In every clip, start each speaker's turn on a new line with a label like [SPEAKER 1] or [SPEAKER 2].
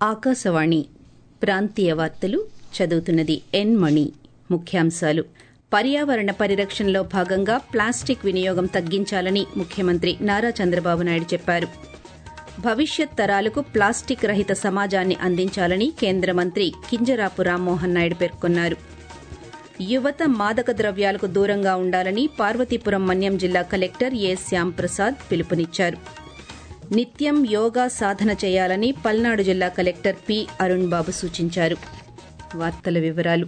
[SPEAKER 1] ఆకాశవాణి ప్రాంతీయ వార్తలు చదువుతున్నది ఎన్ మణి ముఖ్యాంశాలు పర్యావరణ పరిరక్షణలో భాగంగా ప్లాస్టిక్ వినియోగం తగ్గించాలని ముఖ్యమంత్రి నారా చంద్రబాబు నాయుడు చెప్పారు భవిష్యత్ తరాలకు ప్లాస్టిక్ రహిత సమాజాన్ని అందించాలని కేంద్ర మంత్రి కింజరాపు రామ్మోహన్ నాయుడు పేర్కొన్నారు యువత మాదక ద్రవ్యాలకు దూరంగా ఉండాలని పార్వతీపురం మన్యం జిల్లా కలెక్టర్ ఏ శ్యాంప్రసాద్ పిలుపునిచ్చారు నిత్యం యోగా సాధన చేయాలని పల్నాడు జిల్లా కలెక్టర్ పి అరుణ్ బాబు సూచించారు వార్తల వివరాలు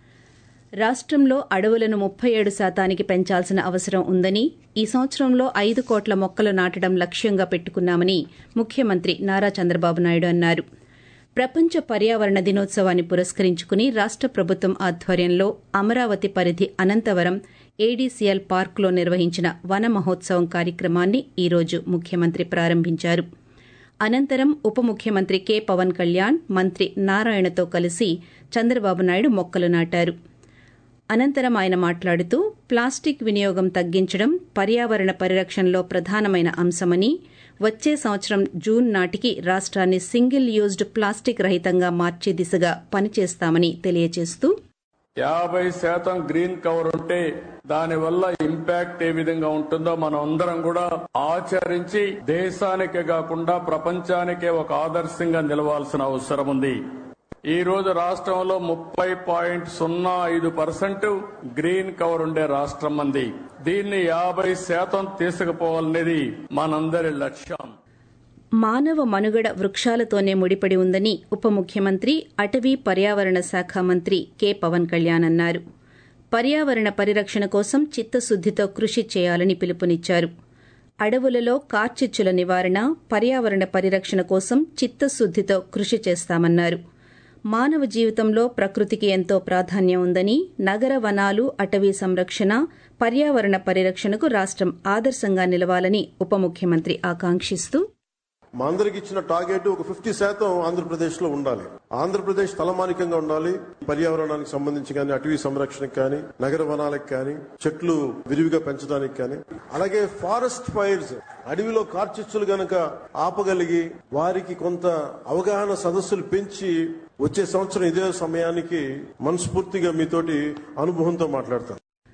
[SPEAKER 1] రాష్టంలో అడవులను ముప్పై ఏడు శాతానికి పెంచాల్సిన అవసరం ఉందని ఈ సంవత్సరంలో ఐదు కోట్ల మొక్కలు నాటడం లక్ష్యంగా పెట్టుకున్నామని ముఖ్యమంత్రి నారా చంద్రబాబు నాయుడు అన్నారు ప్రపంచ పర్యావరణ దినోత్సవాన్ని పురస్కరించుకుని రాష్ట ప్రభుత్వం ఆధ్వర్యంలో అమరావతి పరిధి అనంతవరం ఏడీసీఎల్ పార్కులో నిర్వహించిన వన మహోత్సవం కార్యక్రమాన్ని ఈ రోజు ముఖ్యమంత్రి ప్రారంభించారు అనంతరం ఉప ముఖ్యమంత్రి కె పవన్ కళ్యాణ్ మంత్రి నారాయణతో కలిసి చంద్రబాబు నాయుడు మొక్కలు నాటారు అనంతరం ఆయన మాట్లాడుతూ ప్లాస్టిక్ వినియోగం తగ్గించడం పర్యావరణ పరిరక్షణలో ప్రధానమైన అంశమని వచ్చే సంవత్సరం జూన్ నాటికి రాష్ట్రాన్ని సింగిల్ యూజ్డ్ ప్లాస్టిక్ రహితంగా మార్చే దిశగా పనిచేస్తామని తెలియజేస్తూ
[SPEAKER 2] యాభై శాతం గ్రీన్ కవర్ ఉంటే దాని వల్ల ఇంపాక్ట్ ఏ విధంగా ఉంటుందో మనం అందరం కూడా ఆచరించి దేశానికే కాకుండా ప్రపంచానికే ఒక ఆదర్శంగా నిలవాల్సిన అవసరం ఉంది ఈ రోజు రాష్ట్రంలో ముప్పై పాయింట్ సున్నా ఐదు పర్సెంట్ గ్రీన్ కవర్ ఉండే రాష్ట్రం మంది దీన్ని యాభై శాతం తీసుకుపోవాలనేది మనందరి లక్ష్యం
[SPEAKER 1] మానవ మనుగడ వృక్షాలతోనే ముడిపడి ఉందని ఉప ముఖ్యమంత్రి అటవీ పర్యావరణ శాఖ మంత్రి కె పవన్ కళ్యాణ్ అన్నారు పర్యావరణ పరిరక్షణ కోసం చిత్తశుద్దితో కృషి చేయాలని పిలుపునిచ్చారు అడవులలో కార్చిచ్చుల నివారణ పర్యావరణ పరిరక్షణ కోసం చిత్తశుద్దితో కృషి చేస్తామన్నారు మానవ జీవితంలో ప్రకృతికి ఎంతో ప్రాధాన్యం ఉందని నగర వనాలు అటవీ సంరక్షణ పర్యావరణ పరిరక్షణకు రాష్టం ఆదర్శంగా నిలవాలని ఉప ముఖ్యమంత్రి ఆకాంక్షిస్తూ
[SPEAKER 3] మా అందరికి ఇచ్చిన టార్గెట్ ఒక ఫిఫ్టీ శాతం ఆంధ్రప్రదేశ్ లో ఉండాలి ఆంధ్రప్రదేశ్ తలమానికంగా ఉండాలి పర్యావరణానికి సంబంధించి కానీ అటవీ సంరక్షణకు కానీ నగర వనాలకు కానీ చెట్లు విరివిగా పెంచడానికి కానీ అలాగే ఫారెస్ట్ ఫైర్స్ అడవిలో కార్చిచ్చులు గనక ఆపగలిగి వారికి కొంత అవగాహన సదస్సులు పెంచి వచ్చే సంవత్సరం ఇదే సమయానికి మనస్ఫూర్తిగా మీతోటి అనుభవంతో మాట్లాడతాను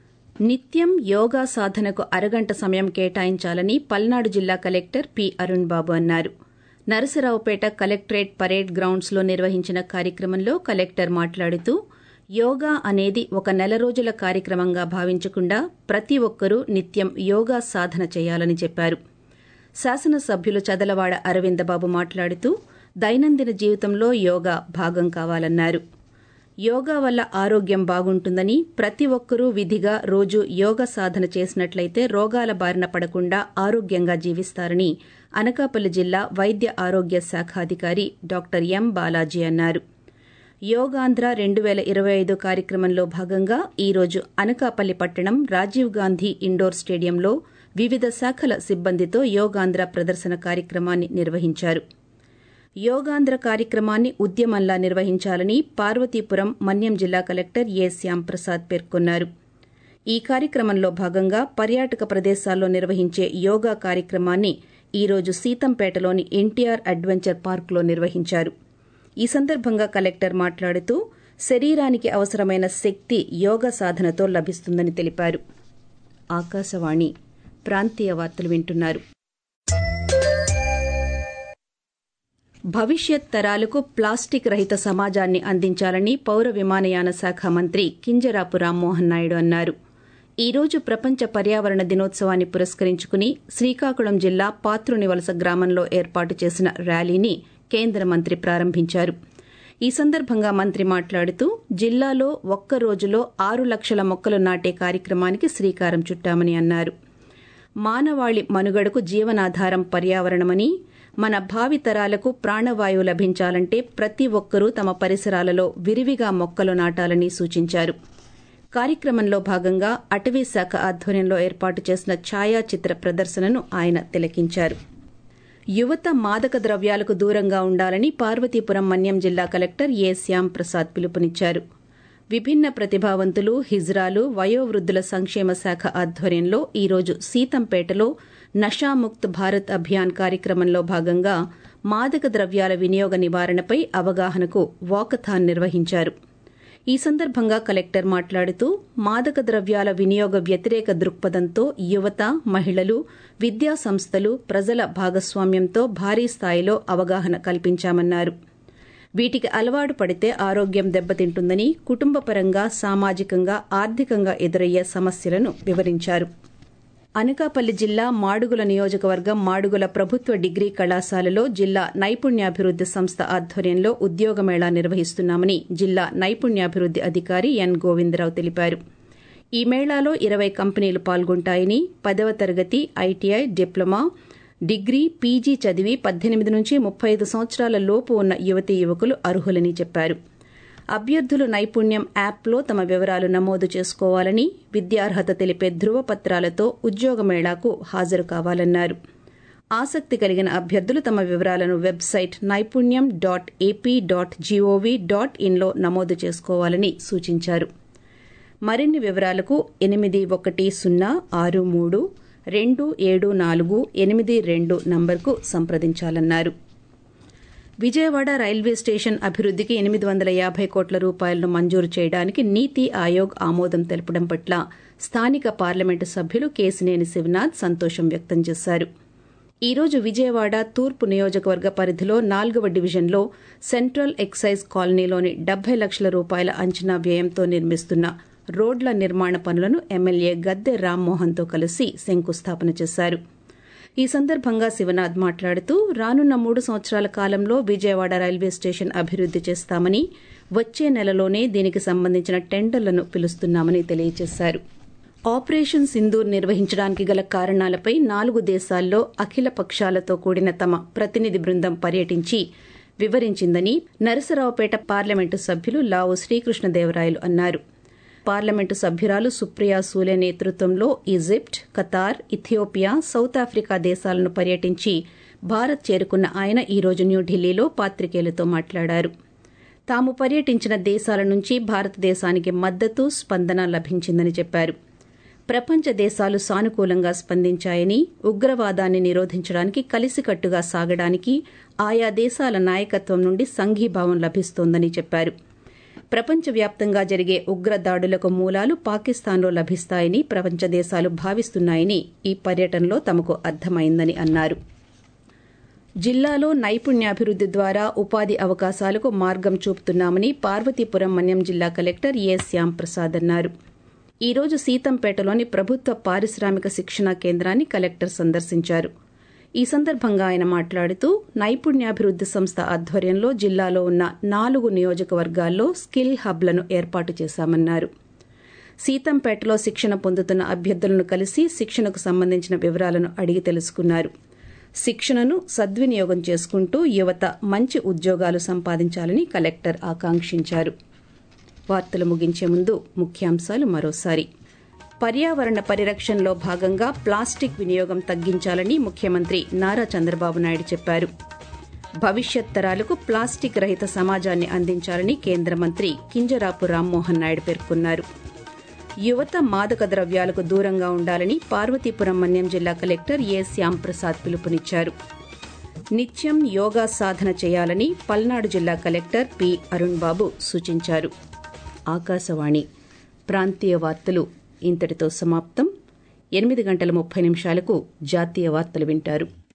[SPEAKER 1] నిత్యం యోగా సాధనకు అరగంట సమయం కేటాయించాలని పల్నాడు జిల్లా కలెక్టర్ పి అరుణ్ బాబు అన్నారు నరసరావుపేట కలెక్టరేట్ పరేడ్ గ్రౌండ్స్ లో నిర్వహించిన కార్యక్రమంలో కలెక్టర్ మాట్లాడుతూ యోగా అనేది ఒక నెల రోజుల కార్యక్రమంగా భావించకుండా ప్రతి ఒక్కరూ నిత్యం యోగా సాధన చేయాలని చెప్పారు శాసనసభ్యులు చదలవాడ అరవిందబాబు మాట్లాడుతూ దైనందిన జీవితంలో యోగా భాగం కావాలన్నారు యోగా వల్ల ఆరోగ్యం బాగుంటుందని ప్రతి ఒక్కరూ విధిగా రోజు యోగ సాధన చేసినట్లయితే రోగాల బారిన పడకుండా ఆరోగ్యంగా జీవిస్తారని అనకాపల్లి జిల్లా వైద్య ఆరోగ్య శాఖాధికారి డాక్టర్ ఎం బాలాజీ అన్నారు యోగాంధ్ర రెండు వేల ఇరవై ఐదు కార్యక్రమంలో భాగంగా ఈ రోజు అనకాపల్లి పట్టణం రాజీవ్ గాంధీ ఇండోర్ స్టేడియంలో వివిధ శాఖల సిబ్బందితో యోగాంధ్ర ప్రదర్శన కార్యక్రమాన్ని నిర్వహించారు యోగాంధ్ర కార్యక్రమాన్ని ఉద్యమంలా నిర్వహించాలని పార్వతీపురం మన్యం జిల్లా కలెక్టర్ ఏ శ్యాంప్రసాద్ పేర్కొన్నారు ఈ కార్యక్రమంలో భాగంగా పర్యాటక ప్రదేశాల్లో నిర్వహించే యోగా కార్యక్రమాన్ని ఈ రోజు సీతంపేటలోని ఎన్టీఆర్ అడ్వెంచర్ పార్కులో నిర్వహించారు ఈ సందర్భంగా కలెక్టర్ మాట్లాడుతూ శరీరానికి అవసరమైన శక్తి యోగా సాధనతో లభిస్తుందని తెలిపారు ఆకాశవాణి ప్రాంతీయ వార్తలు వింటున్నారు భవిష్యత్ తరాలకు ప్లాస్టిక్ రహిత సమాజాన్ని అందించాలని పౌర విమానయాన శాఖ మంత్రి కింజరాపు రామ్మోహన్ నాయుడు అన్నారు ఈ రోజు ప్రపంచ పర్యావరణ దినోత్సవాన్ని పురస్కరించుకుని శ్రీకాకుళం జిల్లా పాత్రునివలస గ్రామంలో ఏర్పాటు చేసిన ర్యాలీని కేంద్ర మంత్రి ప్రారంభించారు ఈ సందర్భంగా మంత్రి మాట్లాడుతూ జిల్లాలో ఒక్క రోజులో ఆరు లక్షల మొక్కలు నాటే కార్యక్రమానికి శ్రీకారం చుట్టామని అన్నారు మానవాళి మనుగడకు జీవనాధారం పర్యావరణమని మన భావితరాలకు ప్రాణవాయువు లభించాలంటే ప్రతి ఒక్కరూ తమ పరిసరాలలో విరివిగా మొక్కలు నాటాలని సూచించారు కార్యక్రమంలో భాగంగా అటవీ శాఖ ఆధ్వర్యంలో ఏర్పాటు చేసిన ఛాయాచిత్ర ప్రదర్శనను ఆయన తిలకించారు యువత మాదక ద్రవ్యాలకు దూరంగా ఉండాలని పార్వతీపురం మన్యం జిల్లా కలెక్టర్ ఏ శ్యాం ప్రసాద్ పిలుపునిచ్చారు విభిన్న ప్రతిభావంతులు హిజ్రాలు వయోవృద్ధుల సంక్షేమ శాఖ ఆధ్వర్యంలో ఈరోజు సీతంపేటలో నషాముక్త్ భారత్ అభియాన్ కార్యక్రమంలో భాగంగా మాదక ద్రవ్యాల వినియోగ నివారణపై అవగాహనకు వాకథాన్ నిర్వహించారు ఈ సందర్భంగా కలెక్టర్ మాట్లాడుతూ మాదక ద్రవ్యాల వినియోగ వ్యతిరేక దృక్పథంతో యువత మహిళలు విద్యా సంస్థలు ప్రజల భాగస్వామ్యంతో భారీ స్థాయిలో అవగాహన కల్పించామన్నారు వీటికి అలవాటు పడితే ఆరోగ్యం దెబ్బతింటుందని కుటుంబపరంగా సామాజికంగా ఆర్థికంగా ఎదురయ్యే సమస్యలను వివరించారు అనకాపల్లి జిల్లా మాడుగుల నియోజకవర్గం మాడుగుల ప్రభుత్వ డిగ్రీ కళాశాలలో జిల్లా నైపుణ్యాభివృద్ది సంస్థ ఆధ్వర్యంలో ఉద్యోగమేళా నిర్వహిస్తున్నామని జిల్లా నైపుణ్యాభివృద్ది అధికారి ఎన్ గోవిందరావు తెలిపారు ఈ మేళాలో ఇరవై కంపెనీలు పాల్గొంటాయని పదవ తరగతి ఐటీఐ డిప్లొమా డిగ్రీ పీజీ చదివి పద్దెనిమిది నుంచి ముప్పై ఐదు సంవత్సరాల లోపు ఉన్న యువతీ యువకులు అర్హులని చెప్పారు అభ్యర్థులు నైపుణ్యం యాప్లో తమ వివరాలు నమోదు చేసుకోవాలని విద్యార్హత తెలిపే ధృవపత్రాలతో ఉద్యోగ మేళాకు హాజరు కావాలన్నారు ఆసక్తి కలిగిన అభ్యర్థులు తమ వివరాలను website Naipunyam dot AP dot GOV dot ఇన్లో నమోదు చేసుకోవాలని సూచించారు మరిన్ని వివరాలకు ఎనిమిది ఒకటి సున్నా ఆరు మూడు రెండు ఏడు నాలుగు ఎనిమిది రెండు నంబర్కు సంప్రదించాలన్నారు విజయవాడ రైల్వే స్టేషన్ అభివృద్దికి ఎనిమిది వందల యాభై కోట్ల రూపాయలను మంజూరు చేయడానికి నీతి ఆయోగ్ ఆమోదం తెలపడం పట్ల స్థానిక పార్లమెంటు సభ్యులు కేసినేని శివనాథ్ సంతోషం వ్యక్తం చేశారు ఈ రోజు విజయవాడ తూర్పు నియోజకవర్గ పరిధిలో నాలుగవ డివిజన్లో సెంట్రల్ ఎక్సైజ్ కాలనీలోని డెబ్బై లక్షల రూపాయల అంచనా వ్యయంతో నిర్మిస్తున్న రోడ్ల నిర్మాణ పనులను ఎమ్మెల్యే గద్దె రామ్మోహన్తో కలిసి శంకుస్థాపన చేశారు ఈ సందర్భంగా శివనాథ్ మాట్లాడుతూ రానున్న మూడు సంవత్సరాల కాలంలో విజయవాడ రైల్వే స్టేషన్ అభివృద్ది చేస్తామని వచ్చే నెలలోనే దీనికి సంబంధించిన టెండర్లను పిలుస్తున్నామని తెలియజేశారు ఆపరేషన్ సింధూర్ నిర్వహించడానికి గల కారణాలపై నాలుగు దేశాల్లో అఖిల పక్షాలతో కూడిన తమ ప్రతినిధి బృందం పర్యటించి వివరించిందని నరసరావుపేట పార్లమెంటు సభ్యులు లావు శ్రీకృష్ణదేవరాయలు అన్నారు పార్లమెంటు సభ్యురాలు సుప్రియా సూలే నేతృత్వంలో Egypt Qatar Ethiopia South Africa దేశాలను పర్యటించి భారత్ చేరుకున్న ఆయన ఈ రోజు న్యూఢిల్లీలో పాత్రికేయులతో మాట్లాడారు తాము పర్యటించిన దేశాల నుంచి భారతదేశానికి మద్దతు స్పందన లభించిందని చెప్పారు ప్రపంచ దేశాలు సానుకూలంగా స్పందించాయని ఉగ్రవాదాన్ని నిరోధించడానికి కలిసికట్టుగా సాగడానికి ఆయా దేశాల నాయకత్వం నుండి సంఘీభావం లభిస్తోందని చెప్పారు ప్రపంచవ్యాప్తంగా జరిగే ఉగ్రదాడులకు మూలాలు పాకిస్తాన్లో లభిస్తాయని ప్రపంచ దేశాలు భావిస్తున్నాయని ఈ పర్యటనలో తమకు అర్థమైందని అన్నారు జిల్లాలో నైపుణ్యాభివృద్ది ద్వారా ఉపాధి అవకాశాలకు మార్గం చూపుతున్నామని పార్వతీపురం మన్యం జిల్లా కలెక్టర్ ఏ శ్యాంప్రసాద్ అన్నారు ఈ రోజు సీతంపేటలోని ప్రభుత్వ పారిశ్రామిక శిక్షణా కేంద్రాన్ని కలెక్టర్ సందర్శించారు ఈ సందర్భంగా ఆయన మాట్లాడుతూ నైపుణ్యాభివృద్ది సంస్థ ఆధ్వర్యంలో జిల్లాలో ఉన్న నాలుగు నియోజకవర్గాల్లో స్కిల్ హబ్లను ఏర్పాటు చేశామన్నారు సీతంపేటలో శిక్షణ పొందుతున్న అభ్యర్థులను కలిసి శిక్షణకు సంబంధించిన వివరాలను అడిగి తెలుసుకున్నారు శిక్షణను సద్వినియోగం చేసుకుంటూ యువత మంచి ఉద్యోగాలు సంపాదించాలని కలెక్టర్ ఆకాంక్షించారు వార్తలు ముగించే ముందు ముఖ్యాంశాలు మరోసారి పర్యావరణ పరిరక్షణలో భాగంగా ప్లాస్టిక్ వినియోగం తగ్గించాలని ముఖ్యమంత్రి నారా చంద్రబాబు నాయుడు చెప్పారు భవిష్యత్ తరాలకు ప్లాస్టిక్ రహిత సమాజాన్ని అందించాలని కేంద్ర మంత్రి కింజరాపు రామ్మోహన్ నాయుడు పేర్కొన్నారు యువత మాదక ద్రవ్యాలకు దూరంగా ఉండాలని పార్వతీపురం మన్యం జిల్లా కలెక్టర్ ఏ శ్యాంప్రసాద్ పిలుపునిచ్చారు నిత్యం యోగా సాధన చేయాలని పల్నాడు జిల్లా కలెక్టర్ పి అరుణ్ బాబు సూచించారు ఆకాశవాణి ప్రాంతీయ వార్తలు ఇంతటితో సమాప్తం ఎనిమిది గంటల ముప్పై నిమిషాలకు జాతీయ వార్తలు వింటారు